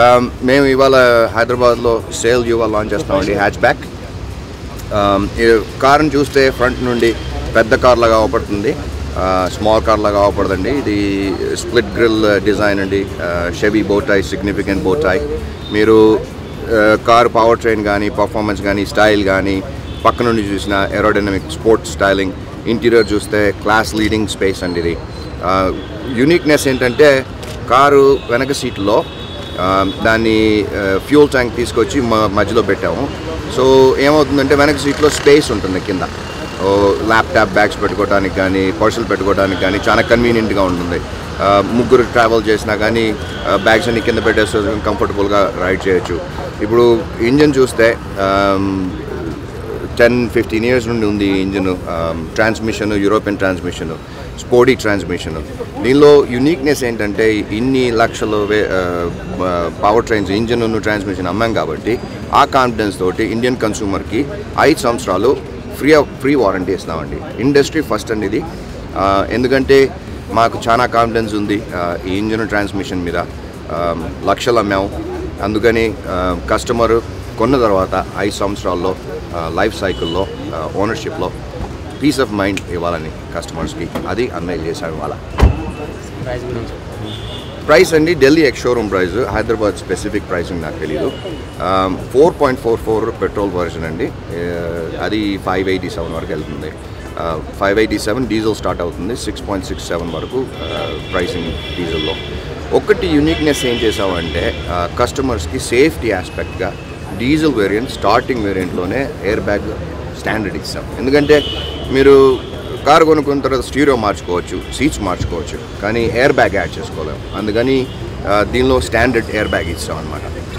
Um, మేము ఇవాళ హైదరాబాద్లో సేల్ యువ లాంచ్ చేస్తామండి హ్యాచ్ బ్యాక్ కార్ని చూస్తే ఫ్రంట్ నుండి పెద్ద కార్ లాగా అవపడుతుంది స్మాల్ కార్ లాగా అవపడదండి ఇది స్ప్లిట్ గ్రిల్ డిజైన్ అండి షెబీ బోటాయ్ సిగ్నిఫికెంట్ బోటాయ్ మీరు కార్ పవర్ ట్రైన్ కానీ పర్ఫార్మెన్స్ కానీ స్టైల్ కానీ పక్క నుండి చూసిన ఏరోడైనమిక్ స్పోర్ట్స్ స్టైలింగ్ ఇంటీరియర్ చూస్తే క్లాస్ లీడింగ్ స్పేస్ అండి ఇది యూనిక్నెస్ ఏంటంటే కారు వెనక సీట్లో ఆ, దాన్ని ఫ్యూల్ ట్యాంక్ తీసుకొచ్చి మ- మధ్యలో పెట్టాము సో ఏమవుతుందంటే వెనక సీట్లో స్పేస్ ఉంటుంది కింద ఓ ల్యాప్టాప్ బ్యాగ్స్ పెట్టుకోవడానికి కానీ పర్సులు పెట్టుకోవడానికి కానీ చాలా కన్వీనియంట్గా ఉంటుంది ఆ, ముగ్గురు ట్రావెల్ చేసినా కానీ బ్యాగ్స్ అన్ని కింద పెట్టేస్తే కంఫర్టబుల్గా రైడ్ చేయొచ్చు ఇప్పుడు ఇంజన్ చూస్తే టెన్ ఫిఫ్టీన్ ఇయర్స్ నుండి ఉంది ఈ engine transmission European transmission sporty transmission దీనిలో యునీక్నెస్ ఏంటంటే ఇన్ని లక్షలు పవర్ ట్రైన్స్ ఇంజిన్ ట్రాన్స్మిషన్ అమ్మాం కాబట్టి ఆ కాన్ఫిడెన్స్ తోటి ఇండియన్ కన్సూమర్కి ఐదు సంవత్సరాలు ఫ్రీ ఫ్రీ వారంటీ ఇస్తామండి ఇండస్ట్రీ ఫస్ట్ అండి ఇది ఆ, ఎందుకంటే మాకు చాలా కాన్ఫిడెన్స్ ఉంది ఆ, ఈ ఇంజిన్ ట్రాన్స్మిషన్ మీద ఆ, లక్షలు అమ్మాము అందుకని కస్టమర్ కొన్న తర్వాత ఐదు సంవత్సరాల్లో లైఫ్ సైకిల్లో ఓనర్షిప్లో పీస్ ఆఫ్ మైండ్ ఇవ్వాలని కస్టమర్స్కి అది అన్నయ్య చేశాం ఇవాళ ప్రైస్ గురించి ప్రైస్ అండి Delhi ex showroom price Hyderabad specific pricing నాకు తెలియదు four point four four petrol version అండి Uh, అది ఫైవ్ ఎయిటీ సెవెన్ వరకు వెళ్తుంది five eighty seven diesel start అవుతుంది సిక్స్ పాయింట్ సిక్స్ సెవెన్ వరకు ప్రైసింగ్ డీజిల్లో ఒకటి యూనిక్నెస్ ఏం చేసామంటే కస్టమర్స్కి సేఫ్టీ ఆస్పెక్ట్గా డీజిల్ వేరియంట్ స్టార్టింగ్ వేరియంట్లోనే ఎయిర్ బ్యాగ్ స్టాండర్డ్ ఇస్తాం ఎందుకంటే మీరు కారు కొనుక్కున్న తర్వాత స్టీరియో మార్చుకోవచ్చు సీట్స్ మార్చుకోవచ్చు కానీ ఎయిర్ బ్యాగ్ యాడ్ చేసుకోలేము అందుకని ఆ, దీనిలో స్టాండర్డ్ ఎయిర్ బ్యాగ్ ఇస్తాం అనమాట